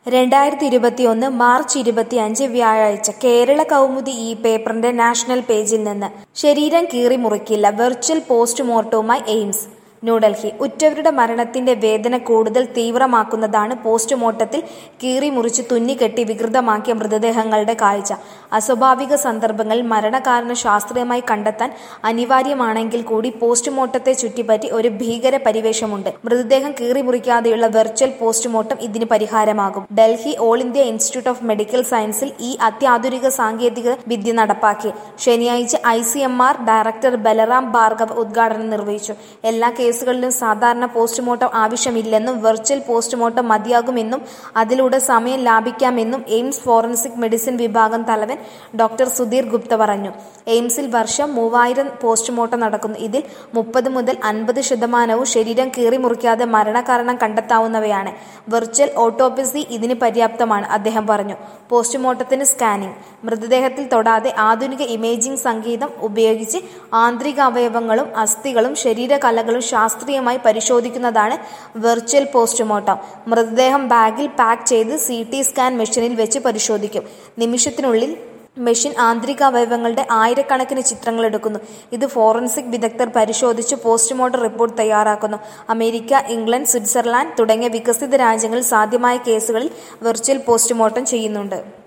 രണ്ടായിരത്തി ഇരുപത്തിയൊന്ന് മാർച്ച് ഇരുപത്തിയഞ്ച് വ്യാഴാഴ്ച കേരള കൗമുദി ഈ പേപ്പറിന്റെ നാഷണൽ പേജിൽ നിന്ന് ശരീരം കീറി മുറിക്കില്ല വെർച്വൽ പോസ്റ്റ്മോർട്ടവുമായി എയിംസ് ന്യൂഡൽഹി ഉറ്റവരുടെ മരണത്തിന്റെ വേദന കൂടുതൽ തീവ്രമാക്കുന്നതാണ് പോസ്റ്റ്മോർട്ടത്തിൽ കീറി മുറിച്ച് തുന്നിക്കെട്ടി വികൃതമാക്കിയ മൃതദേഹങ്ങളുടെ കാഴ്ച അസ്വാഭാവിക സന്ദർഭങ്ങളിൽ മരണകാരണം ശാസ്ത്രീയമായി കണ്ടെത്താൻ അനിവാര്യമാണെങ്കിൽ കൂടി പോസ്റ്റ്മോർട്ടത്തെ ചുറ്റിപ്പറ്റി ഒരു ഭീകര പരിവേഷമുണ്ട് മൃതദേഹം കീറി മുറിക്കാതെയുള്ള വെർച്വൽ പോസ്റ്റ്മോർട്ടം ഇതിന് പരിഹാരമാകും Delhi all India institute of medical സയൻസിൽ ഈ അത്യാധുനിക സാങ്കേതിക വിദ്യ നടപ്പാക്കി ശനിയാഴ്ച I C M R director Balram Bhargav ഉദ്ഘാടനം നിർവഹിച്ചു എല്ലാ കേസുകളിലും സാധാരണ പോസ്റ്റ്മോർട്ടം ആവശ്യമില്ലെന്നും വെർച്വൽ പോസ്റ്റ്മോർട്ടം മതിയാകുമെന്നും അതിലൂടെ സമയം ലാഭിക്കാമെന്നും എയിംസ് ഫോറൻസിക് മെഡിസിൻ വിഭാഗം തലവൻ ഡോക്ടർ സുധീർ ഗുപ്ത പറഞ്ഞു എയിംസിൽ വർഷം മൂവായിരം പോസ്റ്റ്മോർട്ടം നടക്കുന്നു ഇതിൽ മുപ്പത് മുതൽ അൻപത് ശതമാനവും ശരീരം കീറി മുറിക്കാതെ മരണകാരണം കണ്ടെത്താവുന്നവയാണ് വെർച്വൽ ഓട്ടോപ്സി ഇതിന് പര്യാപ്തമാണ് അദ്ദേഹം പറഞ്ഞു പോസ്റ്റ്മോർട്ടത്തിന് സ്കാനിംഗ് മൃതദേഹത്തിൽ തൊടാതെ ആധുനിക ഇമേജിംഗ് സംഗീതം ഉപയോഗിച്ച് ആന്തരിക അവയവങ്ങളും അസ്ഥികളും ശരീരകലകളും ശാസ്ത്രീയമായി പരിശോധിക്കുന്നതാണ് വെർച്വൽ പോസ്റ്റ്മോർട്ടം മൃതദേഹം ബാഗിൽ പാക്ക് ചെയ്ത് സി ടി സ്കാൻ മെഷീനിൽ വെച്ച് പരിശോധിക്കും നിമിഷത്തിനുള്ളിൽ മെഷീൻ ആന്തരിക അവയവങ്ങളുടെ ആയിരക്കണക്കിന് ചിത്രങ്ങൾ എടുക്കുന്നു ഇത് ഫോറൻസിക് വിദഗ്ധർ പരിശോധിച്ച് പോസ്റ്റ്മോർട്ടം റിപ്പോർട്ട് തയ്യാറാക്കുന്നു അമേരിക്ക ഇംഗ്ലണ്ട് സ്വിറ്റ്സർലാൻഡ് തുടങ്ങിയ വികസിത രാജ്യങ്ങളിൽ സാധ്യമായ കേസുകളിൽ വെർച്വൽ പോസ്റ്റ്മോർട്ടം ചെയ്യുന്നുണ്ട്